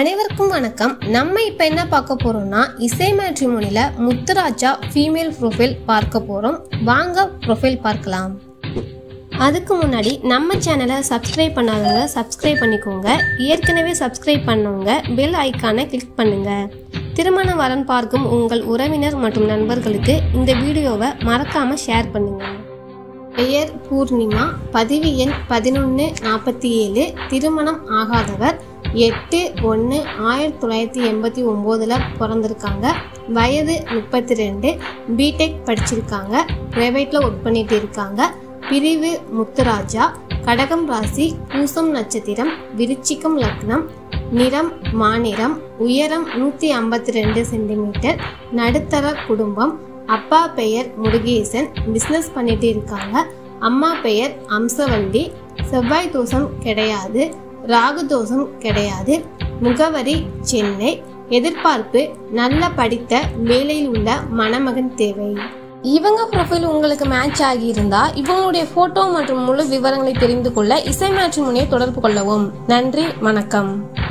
அனைவருக்கும் வணக்கம் நம்ம இப்போ என்ன பார்க்க போறோம்னா இசை மேட்ரிமோனில முத்துராஜா ஃபீமேல் ப்ரொஃபைல் பார்க்க போறோம் வாங்க ப்ரொஃபைல் பார்க்கலாம் அதுக்கு முன்னாடி நம்ம சேனலை சப்ஸ்கிரைப் பண்ணாதவங்க சப்ஸ்கிரைப் பண்ணிக்கோங்க ஏற்கனவே சப்ஸ்கிரைப் பண்ணவங்க பெல் ஐக்கானை கிளிக் பண்ணுங்க திருமண வரன் பார்க்கும் உங்கள் உறவினர் மற்றும் நண்பர்களுக்கு இந்த வீடியோவை மறக்காம ஷேர் பண்ணுங்க பெயர் பூர்ணிமா பதிவு எண் பதினொன்று நாற்பத்தி ஏழு திருமணம் ஆகாதவர் எட்டு ஒன்று ஆயிரத்தி தொள்ளாயிரத்தி எண்பத்தி ஒம்போதில் பிறந்திருக்காங்க வயது முப்பத்தி ரெண்டு பிடெக் படிச்சிருக்காங்க ப்ரைவேட்டில் ஒர்க் பண்ணிட்டு இருக்காங்க பிரிவு முத்துராஜா கடகம் ராசி பூசம் நட்சத்திரம் விருச்சிகம் லக்னம் நிறம் மாநிறம் உயரம் நூற்றி ஐம்பத்தி ரெண்டு சென்டிமீட்டர் நடுத்தர குடும்பம் அப்பா பெயர் முருகேசன் பிஸ்னஸ் பண்ணிட்டு இருக்காங்க அம்மா பெயர் அம்சவள்ளி செவ்வாய் தோஷம் கிடையாது ராகு தோஷம் கிடையாது முகவரி சென்னை எதிர்பார்ப்பு நல்ல படித்த வேலையில் உள்ள மணமகன் தேவை இவங்க ப்ரொஃபைல் உங்களுக்கு மேட்ச் ஆகியிருந்தா இவங்களுடைய போட்டோ மற்றும் முழு விவரங்களை தெரிந்து கொள்ள இசை மேட்ச் முனையை தொடர்பு கொள்ளவும் நன்றி வணக்கம்